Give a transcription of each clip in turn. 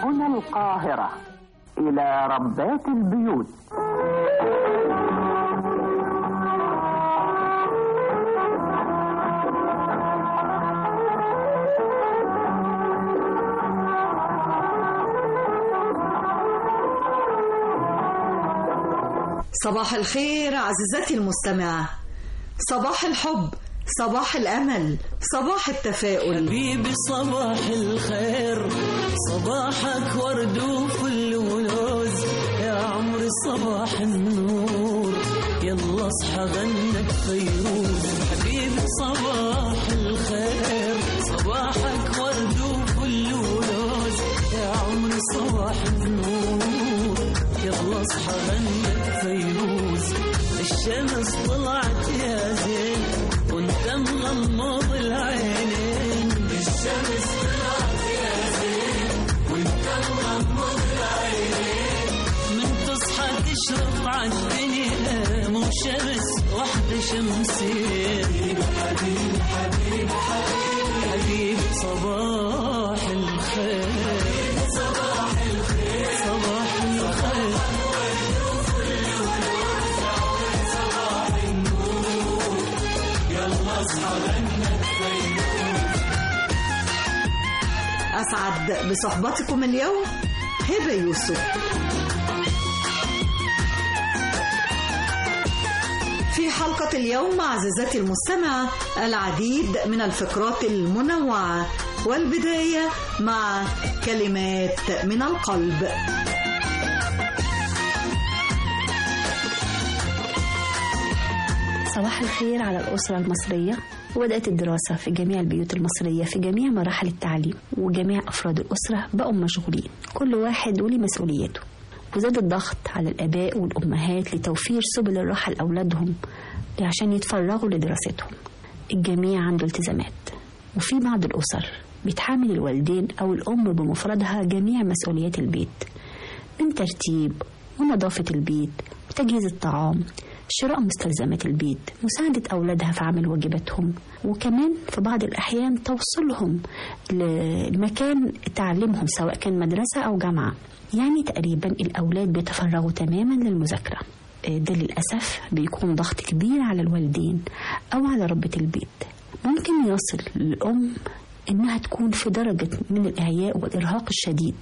هنا القاهرة إلى ربات البيوت صباح الخير عزيزتي المستمعة صباح الحب صباح الأمل صباح التفاؤل حبيبي صباح الخير صباحك ورد وفل ولوز يا عمري صباح النور يلا اصحى غنك فيروز حبيبي صباح الخير صباحك ورد وفل ولوز يا عمري صباح النور يلا اصحى غنك فيروز الشمس طلعت يا زين وانت مغمض العينين الشمس طلعت يا زين وانت مغمض العينين من تصحى تشرق عالدنيا مو شمس واحدة شمسية حبيبي حبيبي حبيبي حبيبي صباح الخير صباح الخير صباح الخير أسعد بصحبتكم اليوم هبة يوسف في حلقة اليوم عزيزتي المستمعة العديد من الفقرات المنوعة والبداية مع كلمات من القلب صباح الخير على الأسرة المصرية وبدأت الدراسة في جميع البيوت المصرية في جميع مراحل التعليم وجميع أفراد الأسرة بقوا مشغولين كل واحد وليه مسؤوليته وزاد الضغط على الآباء والأمهات لتوفير سبل الراحة لأولادهم عشان يتفرغوا لدراستهم الجميع عنده التزامات وفي بعض الأسر بيتحمل الوالدين أو الأم بمفردها جميع مسؤوليات البيت من ترتيب ونظافة البيت وتجهيز الطعام شراء مستلزمات البيت مساعدة أولادها في عمل واجباتهم وكمان في بعض الأحيان توصلهم لمكان تعليمهم سواء كان مدرسة أو جامعة يعني تقريبا الأولاد بيتفرغوا تماما للمذاكرة ده للأسف بيكون ضغط كبير على الوالدين أو على ربة البيت ممكن يصل للأم إنها تكون في درجة من الإعياء والإرهاق الشديد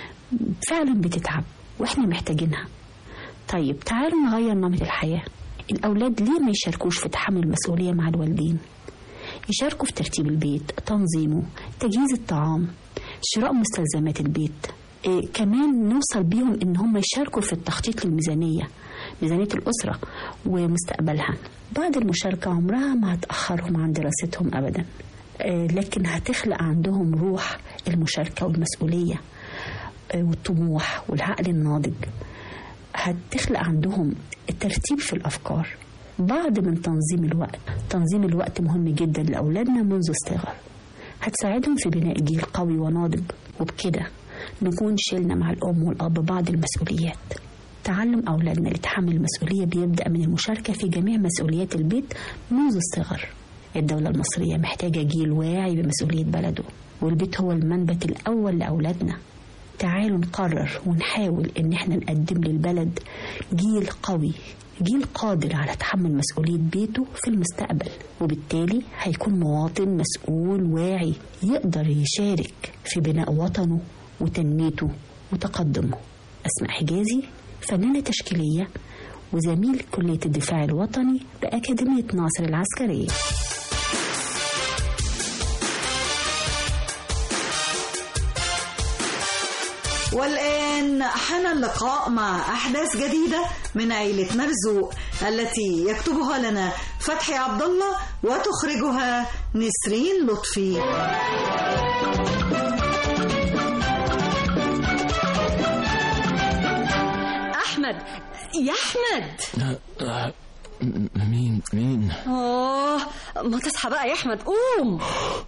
فعلا بتتعب وإحنا محتاجينها طيب تعالوا نغير نمط الحياة الأولاد ليه ما يشاركوش في تحمل المسؤولية مع الوالدين يشاركوا في ترتيب البيت تنظيمه تجهيز الطعام شراء مستلزمات البيت إيه كمان نوصل بيهم ان هم يشاركوا في التخطيط للميزانية ميزانية الأسرة ومستقبلها بعد المشاركة عمرها ما هتأخرهم عن دراستهم أبدا إيه لكن هتخلق عندهم روح المشاركة والمسؤولية إيه والطموح والعقل الناضج هتخلق عندهم الترتيب في الأفكار بعد من تنظيم الوقت تنظيم الوقت مهم جدا لأولادنا منذ الصغر هتساعدهم في بناء جيل قوي وناضج وبكده نكون شلنا مع الأم والأب بعض المسؤوليات تعلم أولادنا لتحمل المسؤولية بيبدأ من المشاركة في جميع مسؤوليات البيت منذ الصغر الدولة المصرية محتاجة جيل واعي بمسؤولية بلده والبيت هو المنبت الأول لأولادنا تعالوا نقرر ونحاول ان احنا نقدم للبلد جيل قوي جيل قادر على تحمل مسؤولية بيته في المستقبل وبالتالي هيكون مواطن مسؤول واعي يقدر يشارك في بناء وطنه وتنميته وتقدمه أسماء حجازي فنانة تشكيلية وزميل كلية الدفاع الوطني بأكاديمية ناصر العسكرية والآن حان اللقاء مع أحداث جديدة من عيلة مرزوق التي يكتبها لنا فتحي عبد الله وتخرجها نسرين لطفي أحمد يا أحمد مين مين آه ما تصحى بقى يا أحمد قوم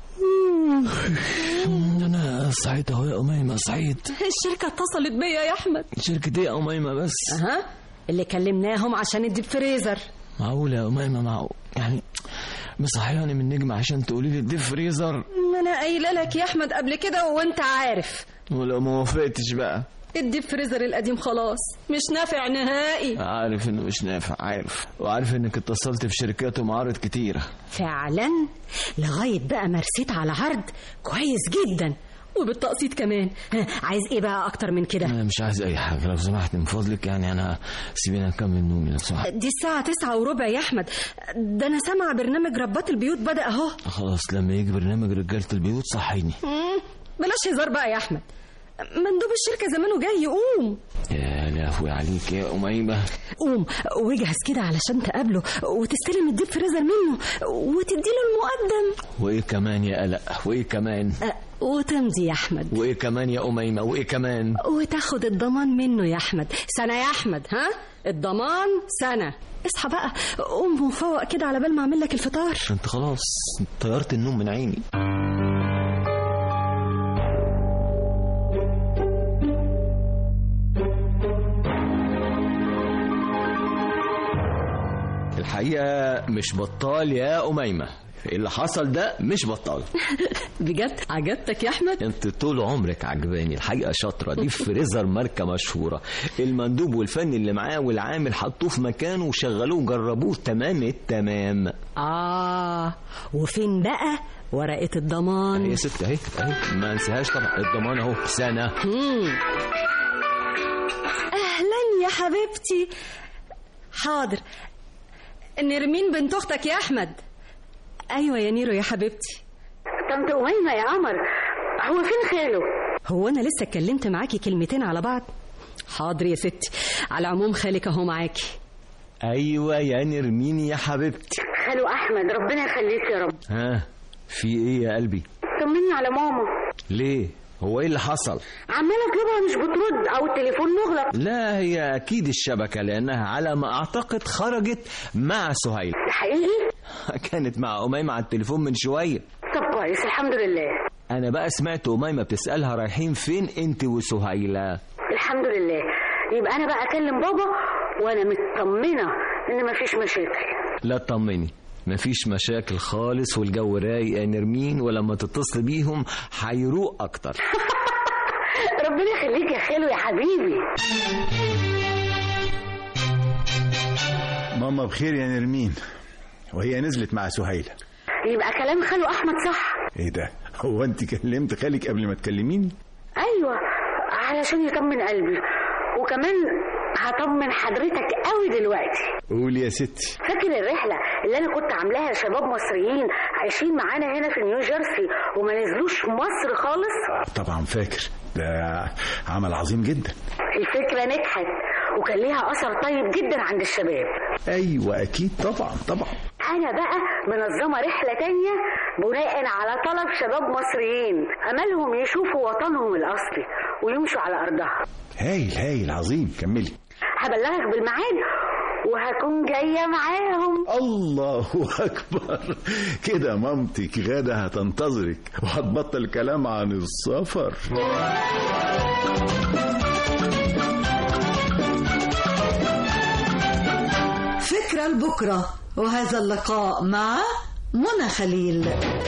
انا سعيد اهو يا اميمه سعيد الشركة اتصلت بيا يا أحمد شركة ايه يا اميمه بس أها اللي كلمناهم عشان الديب فريزر معقول يا اميمه معقول يعني مصحياني من نجمة عشان تقولي لي الديب فريزر ما أنا قايلة لك يا أحمد قبل كده وأنت عارف ولو ما وافقتش بقى الديب فريزر القديم خلاص مش نافع نهائي عارف انه مش نافع عارف وعارف انك اتصلت بشركات ومعارض كتيرة فعلا لغاية بقى ما رسيت على عرض كويس جدا وبالتقسيط كمان ها، عايز ايه بقى اكتر من كده انا مش عايز اي حاجة لو سمحت من فضلك يعني انا سيبيني اكمل نومي لو سمحت دي الساعة تسعة وربع يا أحمد ده أنا سامع برنامج ربات البيوت بدأ أهو خلاص لما يجي برنامج رجالة البيوت صحيني مم، بلاش هزار بقى يا أحمد مندوب الشركة زمانه جاي قوم يا لهوي عليك يا أميمة قوم واجهز كده علشان تقابله وتستلم الديب فريزر منه وتديله المقدم وايه كمان يا قلق وايه كمان أه، وتمضي يا أحمد وايه كمان يا أميمة وايه كمان وتاخد الضمان منه يا أحمد سنة يا أحمد ها الضمان سنة اصحى بقى قوم وفوق كده على بال ما أعمل لك الفطار انت خلاص طيرت النوم من عيني الحقيقة مش بطال يا أميمة اللي حصل ده مش بطال بجد عجبتك يا أحمد انت طول عمرك عجباني الحقيقه شاطره دي فريزر ماركه مشهوره المندوب والفني اللي معاه والعامل حطوه في مكانه وشغلوه وجربوه تمام التمام آه وفين بقى ورقة الضمان يا ست اهي اهي ما انساهاش طبعا الضمان اهو سنه مم. أهلا يا حبيبتي حاضر نرمين بنت أختك يا أحمد أيوة يا نيرو يا حبيبتي طنط أميمة يا قمر هو فين خاله؟ هو أنا لسه اتكلمت معاكي كلمتين على بعض حاضر يا ستي على العموم خالك أهو معاكي ايوه يا نرمين يا حبيبتي خاله أحمد ربنا يخليك يا رب ها في ايه يا قلبي طمني على ماما ليه هو ايه اللي حصل عمالة اطلبها مش بترد أو التليفون مغلق لا هي اكيد الشبكه لانها على ما اعتقد خرجت مع سهيل ده حقيقي؟ كانت مع أميمة على التليفون من شوية طب كويس الحمد لله أنا بقى سمعت أميمة بتسألها رايحين فين أنت وسهيلة الحمد لله يبقى أنا بقى أكلم بابا وأنا مطمنة إن مفيش مشاكل لا تطمني مفيش مشاكل خالص والجو رايق يا نرمين ولما تتصل بيهم هيروق أكتر ربنا يخليك يا خالو يا حبيبي ماما بخير يا نرمين وهي نزلت مع سهيلة يبقى كلام خالو أحمد صح ايه ده هو انت كلمت خالك قبل ما تكلميني أيوة علشان يطمن قلبي وكمان هطمن حضرتك قوي دلوقتي قول يا ستي فاكر الرحلة اللي أنا كنت عاملاها لشباب مصريين عايشين معانا هنا في نيوجيرسي وما نزلوش مصر خالص طبعا فاكر ده عمل عظيم جدا الفكرة نجحت وكان ليها أثر طيب جدا عند الشباب ايوه اكيد طبعا طبعا أنا بقى منظمة رحلة تانية بناء على طلب شباب مصريين أملهم يشوفوا وطنهم الأصلي ويمشوا على أرضها هايل هايل عظيم كملي هبلغك بالميعاد وهكون جاية معاهم الله اكبر كده مامتك غدا هتنتظرك وهتبطل كلام عن السفر فكرة لبكرة وهذا اللقاء مع منى خليل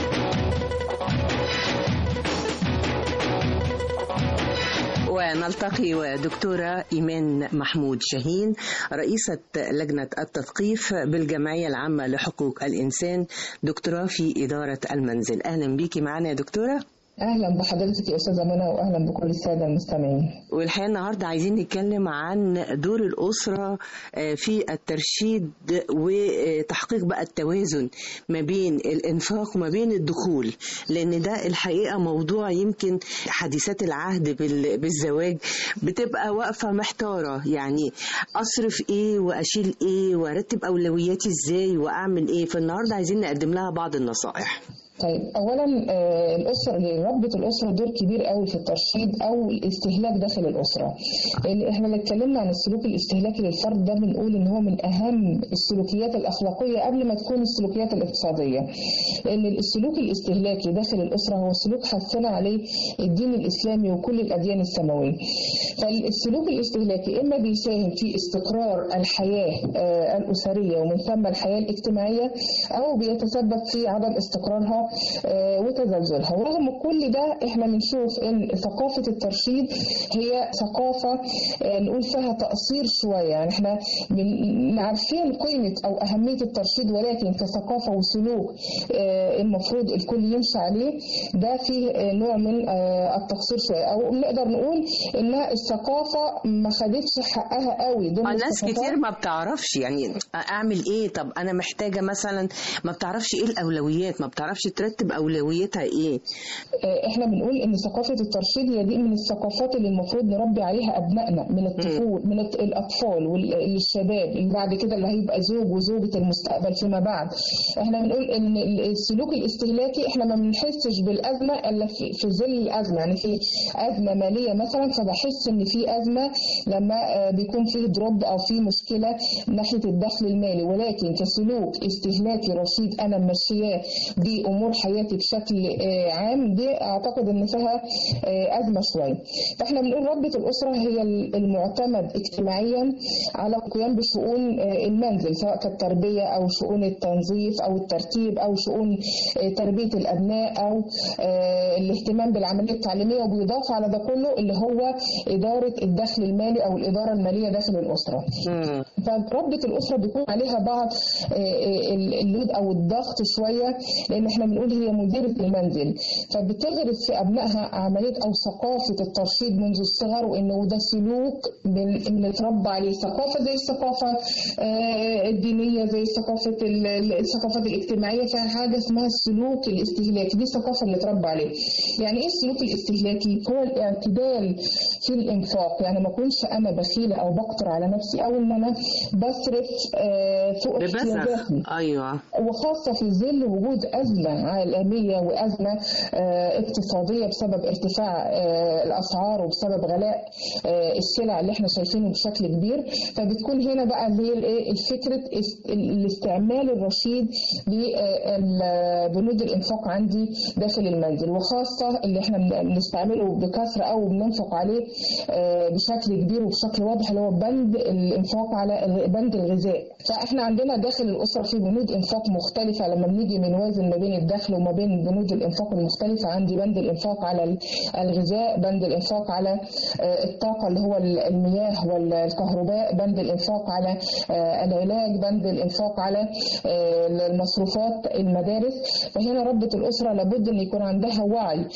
ونلتقي ودكتورة إيمان محمود شاهين رئيسة لجنة التثقيف بالجمعية العامة لحقوق الإنسان دكتوراه في إدارة المنزل أهلا بيكي معنا يا دكتورة اهلا بحضرتك يا استاذه منى واهلا بكل الساده المستمعين والحقيقة النهاردة عايزين نتكلم عن دور الأسرة آه، في الترشيد وتحقيق بقى التوازن ما بين الإنفاق وما بين الدخول لأن ده الحقيقة موضوع يمكن حديثات العهد بال- بالزواج بتبقى واقفة محتارة يعني أصرف إيه وأشيل إيه وأرتب أولوياتي إزاي وأعمل إيه فالنهاردة عايزين نقدم لها بعض النصائح طيب اولا آه، الاسره ربة الاسره دور كبير قوي في الترشيد او الاستهلاك داخل الاسره اللي احنا اللي اتكلمنا عن السلوك الاستهلاكي للفرد ده بنقول ان هو من اهم السلوكيات الاخلاقيه قبل ما تكون السلوكيات الاقتصاديه لان السلوك الاستهلاكي داخل الاسره هو سلوك حثنا عليه الدين الاسلامي وكل الاديان السماويه فالسلوك الاستهلاكي اما بيساهم في استقرار الحياه آه، الاسريه ومن ثم الحياه الاجتماعيه او بيتسبب في عدم استقرارها آه، وتزلزلها ورغم كل ده احنا بنشوف ان ثقافه الترشيد هي ثقافه آه، نقول فيها تقصير شويه يعني احنا بن- عارفين قيمه او اهميه الترشيد ولكن كثقافه وسلوك آه، المفروض الكل يمشي عليه ده فيه آه، نوع من آه، التقصير شويه او نقدر نقول انها الثقافه ما خدتش حقها قوي ضمن آه، ناس الثقافات. كتير ما بتعرفش يعني اعمل ايه طب انا محتاجه مثلا ما بتعرفش ايه الاولويات ما بتعرفش ترتب اولوياتها ايه آه، احنا بنقول ان ثقافه الترشيد هي دي من الثقافات اللي المفروض نربي عليها ابنائنا من الطفول من الط- الاطفال والشباب اللي بعد كده اللي هيبقى زوج وزوجه المستقبل فيما بعد احنا بنقول ان السلوك الاستهلاكي احنا ما بنحسش بالازمه الا في في ظل الازمه يعني في ازمه ماليه مثلا فبحس ان في ازمه لما آه، بيكون فيه دروب او في مشكله ناحيه الدخل المالي ولكن كسلوك استهلاكي رشيد انا ماشياه بامور حياتي بشكل آه، عام دي اعتقد ان فيها آه، ازمه شويه فاحنا بنقول ربة الاسره هي المعتمد اجتماعيا على القيام بشؤون آه، المنزل سواء كانت تربيه او شؤون التنظيف او الترتيب او شؤون آه، تربيه الابناء او آه، الاهتمام بالعمليه التعليميه وبيضاف على ده كله اللي هو اداره الدخل المالي او الاداره الماليه داخل الاسره. فربة الأسرة بيكون عليها بعض آه، آه، اللود أو الضغط شوية لأن احنا بنقول هي مديرة المنزل فبتغرس في أبنائها عملية أو ثقافة الترشيد منذ الصغر وإنه ده سلوك بن- بنتربى عليه ثقافة زي الثقافة آه، الدينية زي ثقافة ال- ال- الثقافات الاجتماعية فيها حاجة اسمها السلوك الاستهلاكي دي ثقافة بنتربى عليه يعني إيه السلوك الاستهلاكي؟ هو الاعتدال في الإنفاق يعني ما أكونش أنا بخيلة أو بقطر على نفسي أو إن أنا بصرف آه، فوق ببذخ احتياجاتي ايوه وخاصة في ظل وجود أزمة عالمية وأزمة آه، اقتصادية بسبب ارتفاع آه، الأسعار وبسبب غلاء آه، السلع اللي احنا شايفينه بشكل كبير فبتكون هنا بقى اللي هي الايه الفكرة است- الاستعمال الرشيد لبنود الإنفاق عندي داخل المنزل وخاصة اللي احنا بن- بنستعمله بكثرة أو بننفق عليه آه، بشكل كبير وبشكل واضح اللي هو بند الإنفاق على الغ- بند الغذاء فاحنا عندنا داخل الأسرة في بنود إنفاق مختلفة لما بنيجي بنوازن ما بين الدخل وما بين بنود الإنفاق المختلفة عندي بند الإنفاق على ال- الغذاء بند الإنفاق على آه، الطاقة اللي هو ال- المياه والكهرباء بند الإنفاق على آه، العلاج بند الإنفاق على آه، المصروفات المدارس فهنا ربة الأسرة لابد أن يكون عندها وعي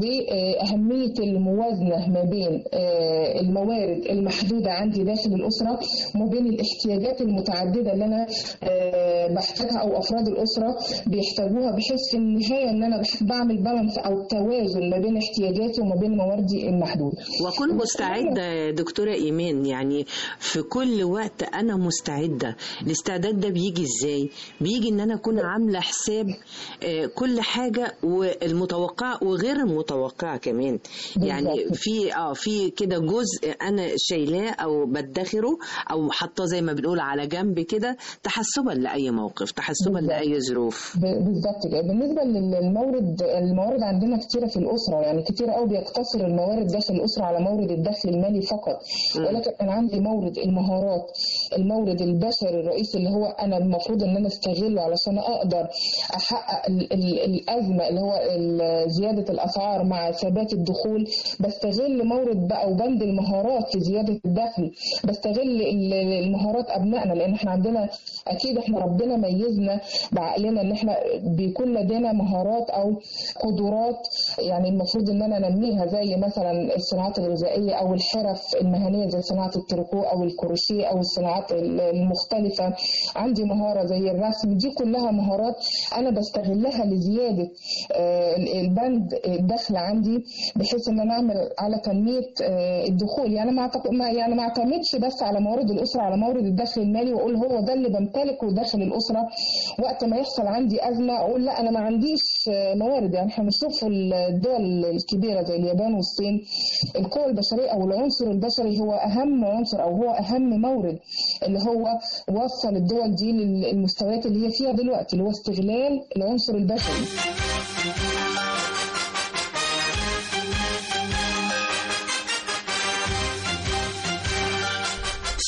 بأهمية الموازنة ما بين آه، الموارد المحدودة عندي داخل الأسرة وما بين الاحتياجات المتعددة اللي أنا آه، بحتاجها أو أفراد الأسرة بيحتاجوها بحيث في النهاية أن أنا بعمل بالانس أو توازن ما بين احتياجاتي وما بين مواردي المحدودة واكون مستعده يا دكتوره ايمان يعني في كل وقت انا مستعده الاستعداد ده بيجي ازاي بيجي ان انا اكون عامله حساب آه، كل حاجه والمتوقعه وغير المتوقعه كمان يعني في اه في كده جزء انا شايلاه او بدخره او حاطاه زي ما بنقول على جنب كده تحسبا لاي موقف تحسبا لاي ظروف ب- بالظبط كده بالنسبه للمورد الموارد عندنا كتيره في الاسره يعني كتير قوي بيقتصر الموارد داخل الاسره على مورد الدخل المالي فقط ولكن انا عندي مورد المهارات المورد البشري الرئيسي اللي هو انا المفروض ان انا استغله علشان اقدر احقق ال- ال- الازمه اللي هو ال- زياده الاسعار مع ثبات الدخول بستغل مورد بقى وبند المهارات في زياده الدخل بستغل ال- المهارات ابنائنا لان احنا عندنا اكيد احنا ربنا ميزنا بعقلنا ان احنا بيكون لدينا مهارات او قدرات يعني المفروض ان انا انميها زي مثلا الصناعات الغذائيه او الحرف المهنيه زي صناعه التركو او الكروشيه او الصناعات ال- المختلفه عندي مهاره زي الرسم دي كلها مهارات انا بستغلها لزياده آه، البند الدخل عندي بحيث ان انا اعمل على تنميه آه، الدخول يعني ما أعتق- ما يعني ما اعتمدش بس على موارد الاسره على مورد الدخل المالي واقول هو ده اللي بمتلكه داخل الاسره وقت ما يحصل عندي ازمه اقول لا انا ما عنديش آه، موارد يعني احنا بنشوف الدول الكبيره زي اليابان والصين القوى البشريه او العنصر البشري هو اهم عنصر او هو اهم مورد اللي هو وصل الدول دي للمستويات اللي هي فيها دلوقتي اللي هو استغلال العنصر البشري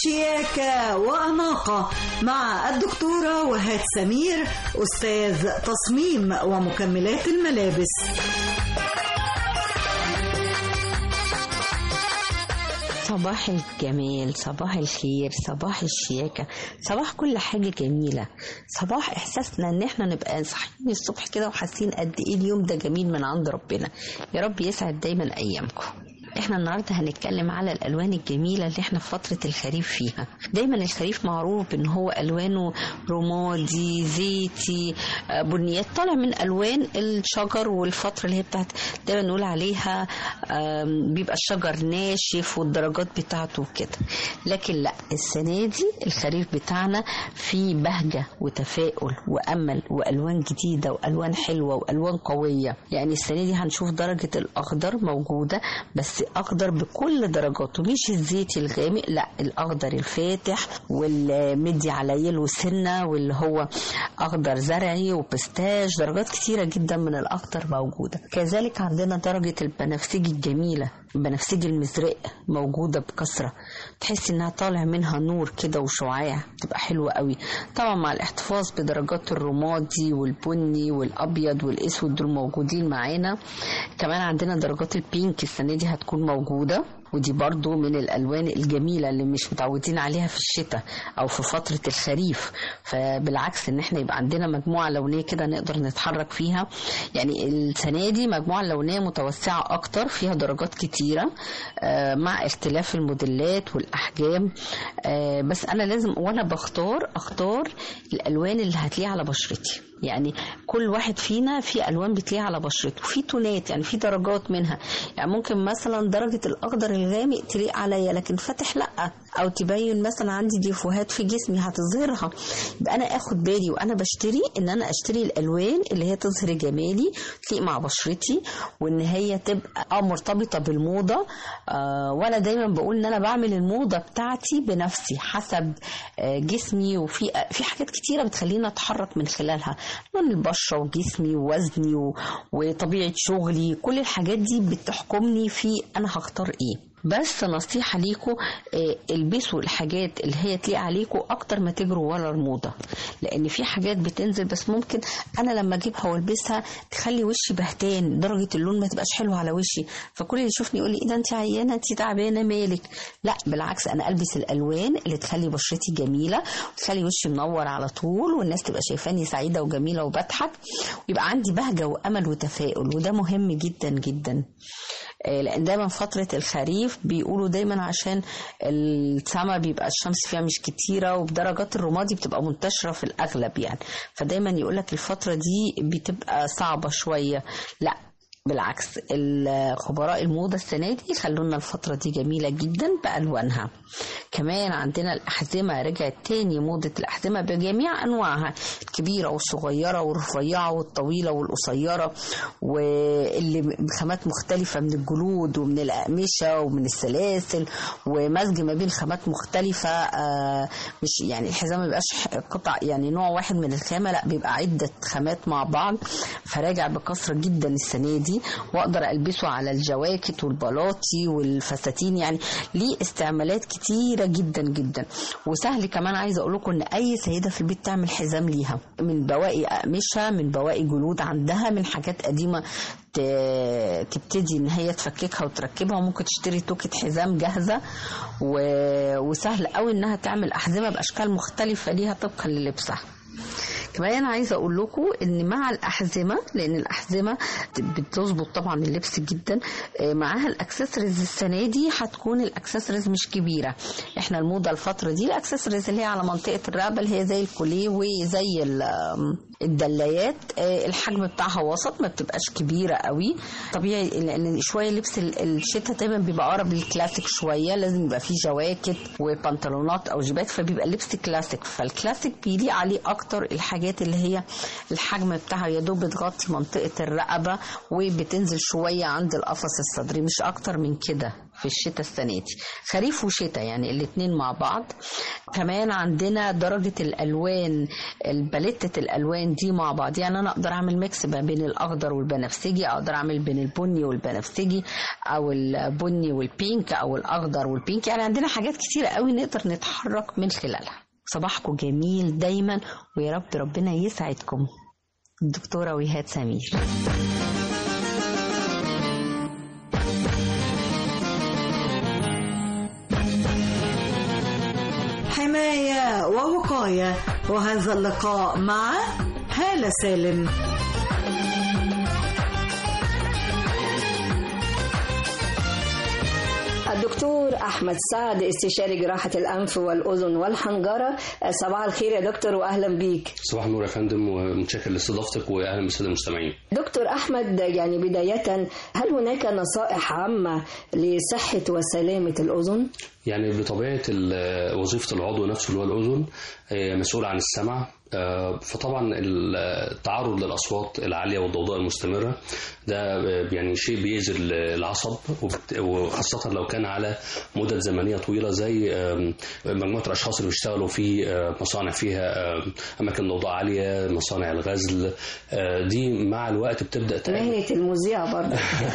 شياكة وأناقة مع الدكتورة وهاد سمير أستاذ تصميم ومكملات الملابس صباح الجمال صباح الخير صباح الشياكة صباح كل حاجة جميلة صباح إحساسنا إن إحنا نبقى صاحيين الصبح كده وحاسين قد إيه اليوم ده جميل من عند ربنا يا رب يسعد دايما أيامكم احنا النهارده هنتكلم على الالوان الجميله اللي احنا في فتره الخريف فيها دايما الخريف معروف ان هو الوانه رمادي زيتي آه، بنيات طالع من الوان الشجر والفتره اللي هي بتاعت دايما نقول عليها آم، بيبقى الشجر ناشف والدرجات بتاعته كده لكن لا السنه دي الخريف بتاعنا فيه بهجه وتفاؤل وامل والوان جديده والوان حلوه والوان قويه يعني السنه دي هنشوف درجه الاخضر موجوده بس اخضر بكل درجاته مش الزيتي الغامق لا الاخضر الفاتح والمدي على يلو سنه واللي هو اخضر زرعي وبستاش درجات كتيره جدا من الاخضر موجوده كذلك عندنا درجه البنفسجي الجميله البنفسجي المزرق موجوده بكثره تحس انها طالع منها نور كده وشعاع تبقى حلوه قوي طبعا مع الاحتفاظ بدرجات الرمادي والبني والابيض والاسود دول موجودين معانا كمان عندنا درجات البينك السنه دي هتكون موجوده ودي برضو من الالوان الجميله اللي مش متعودين عليها في الشتاء او في فتره الخريف فبالعكس ان احنا يبقى عندنا مجموعه لونيه كده نقدر نتحرك فيها يعني السنه دي مجموعه لونيه متوسعه اكتر فيها درجات كتيره آه، مع اختلاف الموديلات والاحجام آه، بس انا لازم وانا بختار اختار الالوان اللي هتليق على بشرتي يعني كل واحد فينا في الوان بتليق على بشرته في تونات يعني في درجات منها يعني ممكن مثلا درجه الاخضر الغامق تليق عليا لكن فاتح لا او تبين مثلا عندي ديفوهات في جسمي هتظهرها يبقى انا اخد بالي وانا بشتري ان انا اشتري الالوان اللي هي تظهر جمالي تليق مع بشرتي وان هي تبقى اه مرتبطه بالموضه آه وانا دايما بقول ان انا بعمل الموضه بتاعتي بنفسي حسب آه جسمي وفي آه في حاجات كتيره بتخليني اتحرك من خلالها لون البشره وجسمي ووزني و- وطبيعه شغلي كل الحاجات دي بتحكمني في انا هختار ايه بس نصيحة ليكم آه، البسوا الحاجات اللي هي تليق عليكم أكتر ما تجروا ورا الموضة لأن في حاجات بتنزل بس ممكن أنا لما أجيبها والبسها تخلي وشي بهتان درجة اللون ما تبقاش حلوة على وشي فكل اللي يشوفني يقول لي إيه ده أنت عيانة أنت تعبانة مالك لا بالعكس أنا ألبس الألوان اللي تخلي بشرتي جميلة وتخلي وشي منور على طول والناس تبقى شايفاني سعيدة وجميلة وبضحك ويبقى عندي بهجة وأمل وتفاؤل وده مهم جدا جدا آه، لان دايما فتره الخريف بيقولوا دايما عشان السما بيبقى الشمس فيها مش كتيره وبدرجات الرمادي بتبقى منتشره في الاغلب يعني فدايما يقولك الفتره دي بتبقى صعبه شويه لا بالعكس الخبراء الموضة السنة دي خلونا الفترة دي جميلة جدا بألوانها كمان عندنا الأحزمة رجعت تاني موضة الأحزمة بجميع أنواعها الكبيرة والصغيرة والرفيعة والطويلة والقصيرة واللي بخامات مختلفة من الجلود ومن الأقمشة ومن السلاسل ومزج ما بين خامات مختلفة آه، مش يعني الحزام ما بيبقاش قطع يعني نوع واحد من الخامة لا بيبقى عدة خامات مع بعض فراجع بكثرة جدا السنة دي واقدر البسه على الجواكت والبلاطي والفساتين يعني ليه استعمالات كتيرة جدا جدا وسهل كمان عايزة اقول لكم ان اي سيدة في البيت تعمل حزام ليها من بواقي اقمشة من بواقي جلود عندها من حاجات قديمة ت- تبتدي ان هي تفككها وتركبها وممكن تشتري توكة حزام جاهزة و... وسهل قوي انها تعمل احزمة باشكال مختلفة ليها طبقا للبسها كمان انا عايزه اقول لكم ان مع الاحزمه لان الاحزمه بتظبط طبعا اللبس جدا آه، معاها الاكسسوارز السنه دي هتكون الاكسسوارز مش كبيره احنا الموضه الفتره دي الاكسسوارز اللي هي على منطقه الرقبه اللي هي زي الكوليه وزي ال- آم، الدلايات آه، الحجم بتاعها وسط ما بتبقاش كبيره قوي طبيعي لان شويه لبس ال- الشتاء دايما بيبقى اقرب للكلاسيك شويه لازم يبقى فيه جواكت وبنطلونات او جيبات فبيبقى اللبس كلاسيك فالكلاسيك بيليق عليه اكتر الحاجات اللي هي الحجم بتاعها يا دوب بتغطي منطقه الرقبه وبتنزل شويه عند القفص الصدري مش اكتر من كده في الشتاء السنة دي خريف وشتاء يعني الاتنين مع بعض كمان عندنا درجة الألوان الباليتة الألوان دي مع بعض يعني أنا أقدر أعمل ميكس ما بين الأخضر والبنفسجي أقدر أعمل بين البني والبنفسجي أو البني والبينك أو الأخضر والبينك يعني عندنا حاجات كتيرة قوي نقدر نتحرك من خلالها صباحكم جميل دايما ويا رب ربنا يسعدكم الدكتورة ويهات سمير حماية ووقاية وهذا اللقاء مع هالة سالم الدكتور أحمد سعد استشاري جراحة الأنف والأذن والحنجرة صباح الخير يا دكتور وأهلا بيك صباح النور يا فندم ومتشكر لاستضافتك واهلا بالساده المستمعين. دكتور أحمد يعني بداية هل هناك نصائح عامة لصحة وسلامة الأذن؟ يعني بطبيعه ال- وظيفه العضو نفسه اللي هو الاذن آه، مسؤول عن السمع آه، فطبعا التعرض للاصوات العاليه والضوضاء المستمره ده آه، يعني شيء بيأذي العصب وبت- وخاصه لو كان على مدد زمنيه طويله زي آم، مجموعه الاشخاص اللي بيشتغلوا في آه، مصانع فيها آم، اماكن ضوضاء عاليه مصانع الغزل آه، دي مع الوقت بتبدا تقلل مهنة المذيع برضه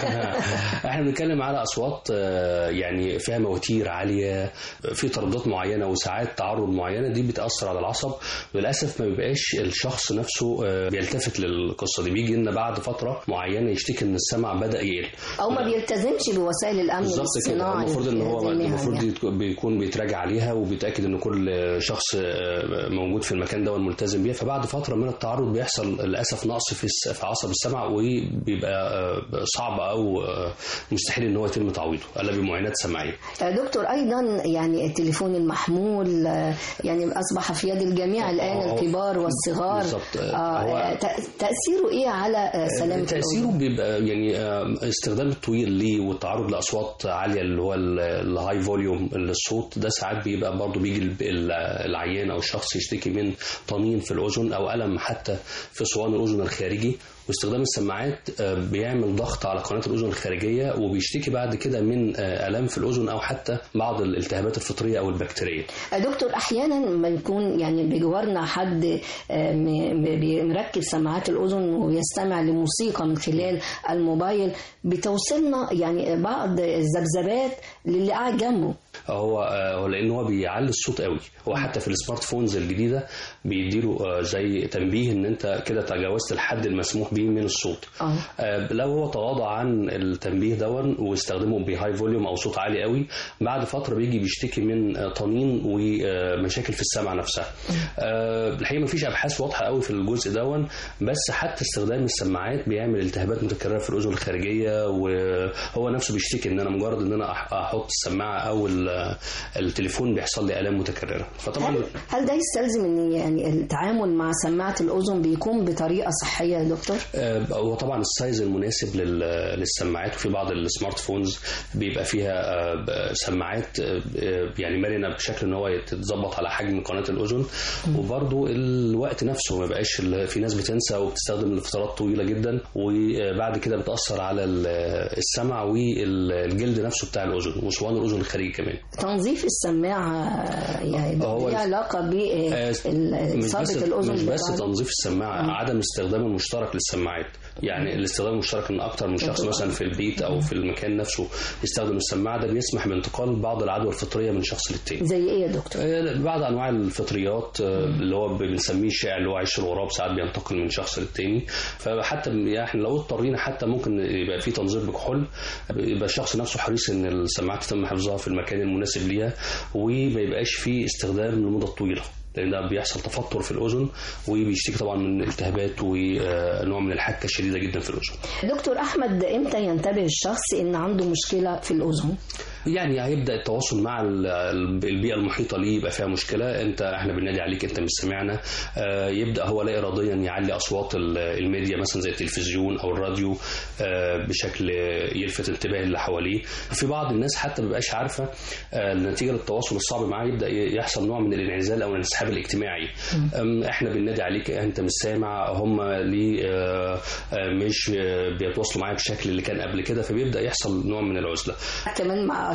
احنا بنتكلم على اصوات آه، يعني فيها مواتير عاليه في ترددات معينه وساعات تعرض معينه دي بتاثر على العصب وللاسف ما بيبقاش الشخص نفسه آه، بيلتفت للقصه دي بيجي لنا بعد فتره معينه يشتكي ان السمع بدا يقل أو ما بيلتزمش بوسائل الأمن بالظبط كده الصناعي المفروض ان في هو هذه المهن المفروض يعني. يت- بيكون بيتراجع عليها وبيتاكد ان كل شخص آه، موجود في المكان ده والملتزم بيها فبعد فتره من التعرض بيحصل للاسف نقص في الس- في عصب السمع وبيبقى آه، صعب او آه، مستحيل ان هو يتم تعويضه الا بمعاينات سمعيه دكتور ايضا يعني التليفون المحمول آه، يعني اصبح في يد الجميع الان هو- الكبار والصغار بالظبط. آه، هو- آه، تأ- تاثيره ايه على آه، سلامه تأثيره الأذن؟ بيبقى يعني آه، استخدام الطويل ليه والتعرض لأصوات عالية اللي هو الهاي فوليوم للصوت ده ساعات بيبقى برضه بيجي ال- ال- العيان أو الشخص يشتكي من طنين في الأذن أو ألم حتى في صوان الأذن الخارجي واستخدام السماعات آه، بيعمل ضغط على قناة الأذن الخارجية وبيشتكي بعد كده من آه، آلام في الأذن أو حتى بعض الالتهابات الفطرية أو البكتيرية آه، دكتور احيانا ما يكون يعني بجوارنا حد آه، م- م- بي- مركب سماعات الاذن ويستمع لموسيقى من خلال الموبايل بتوصلنا يعني بعض الذبذبات للي قاعد جنبه هو هو لان هو بيعلي الصوت قوي هو حتى في السمارت فونز الجديده بيديله آه، زي تنبيه ان انت كده تجاوزت الحد المسموح به من الصوت اه آه، لو هو تغاضى عن التنبيه دون واستخدمه بهاي فوليوم او صوت عالي قوي بعد فتره بيجي بيشتكي من آه، طنين ومشاكل في السمع نفسها آه، الحقيقه مفيش ابحاث واضحه قوي في الجزء دون بس حتى استخدام السماعات بيعمل التهابات متكرره في الاذن الخارجيه وهو نفسه بيشتكي ان انا مجرد ان انا أح- احط السماعه او ال- التليفون بيحصل لي الام متكرره فطبعا هل, هل ده يستلزم ان يعني التعامل مع سماعه الاذن بيكون بطريقه صحيه يا دكتور؟ آه، هو طبعا السايز المناسب لل- للسماعات وفي بعض السمارت فونز بيبقى فيها آه، ب- سماعات آه، آه، يعني مرنه بشكل ان هو تتظبط على حجم قناه الاذن وبرضو الوقت نفسه ما بقاش ال- في ناس بتنسى وبتستخدم لفترات طويله جدا وبعد كده بتاثر على ال- السمع والجلد نفسه بتاع الاذن وصوان الاذن الخارجي كمان تنظيف السماعه يعني ده هو ليه الف- علاقه آه، مش بس باصابه الاذن مش بس بالبعض؟ تنظيف السماعه عدم استخدام المشترك للسماعات يعني الاستخدام المشترك ان اكتر من شخص طبعاً. مثلا في البيت او في المكان نفسه يستخدم السماعه ده بيسمح بانتقال بعض العدوى الفطريه من شخص للتاني زي ايه يا دكتور؟ آه، بعض انواع الفطريات آه، اللي هو بنسميه الشائع اللي هو عيش الغراب ساعات بينتقل من شخص للتاني فحتى يعني احنا لو اضطرينا حتى ممكن يبقى في تنظيف بكحول يبقى الشخص نفسه حريص ان السماعات يتم حفظها في المكان المناسب ليها وما يبقاش في استخدام لمده طويله لان ده بيحصل تفطر في الاذن وبيشتكي طبعا من التهابات ونوع من الحكه الشديده جدا في الاذن دكتور احمد امتى ينتبه الشخص ان عنده مشكله في الاذن؟ يعني هيبدا التواصل مع ال- ال- البيئه المحيطه ليه يبقى فيها مشكله انت احنا بننادي عليك انت مش سامعنا آه، يبدا هو لا اراديا يعلي اصوات ال- الميديا مثلا زي التلفزيون او الراديو آه، بشكل يلفت انتباه اللي حواليه في بعض الناس حتى ما بيبقاش عارفه آه، نتيجه للتواصل الصعب معاه يبدا ي- يحصل نوع من الانعزال او الانسحاب الاجتماعي أم، احنا بننادي عليك انت مش سامع هم ليه آه، آه، مش آه، بيتواصلوا معايا بشكل اللي كان قبل كده فبيبدا يحصل نوع من العزله كمان مع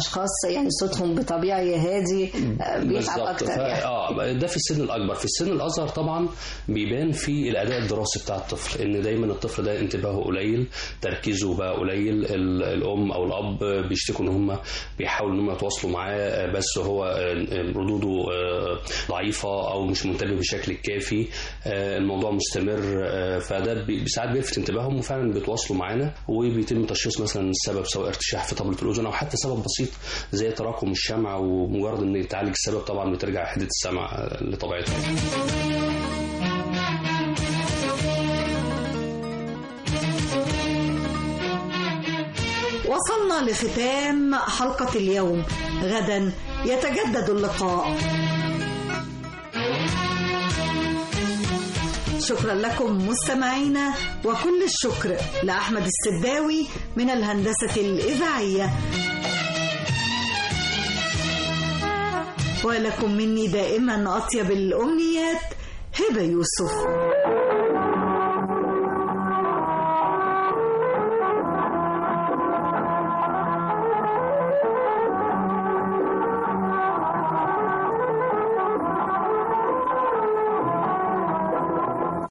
اشخاص يعني صوتهم بطبيعي هادي آه، بيتعب بالظبط. اكتر ف- يعني اه ده في السن الاكبر في السن الاصغر طبعا بيبان في الاداء الدراسي بتاع الطفل ان دايما الطفل ده انتباهه قليل تركيزه بقى قليل ال- الام او الاب بيشتكوا ان هم بيحاولوا ان هم يتواصلوا معاه بس هو آه، ردوده آه، ضعيفه او مش منتبه بشكل كافي آه، الموضوع مستمر آه، فده بي- ساعات بيلفت انتباههم وفعلا بيتواصلوا معانا وبيتم تشخيص مثلا السبب سواء ارتشاح في طبله الاذن او حتى سبب بسيط زي تراكم الشمع ومجرد ان يتعالج السبب طبعا بترجع حده السمع آه، لطبيعتها وصلنا لختام حلقة اليوم غدا يتجدد اللقاء شكرا لكم مستمعينا وكل الشكر لأحمد السداوي من الهندسة الإذاعية ولكم مني دائما أطيب الأمنيات هبة يوسف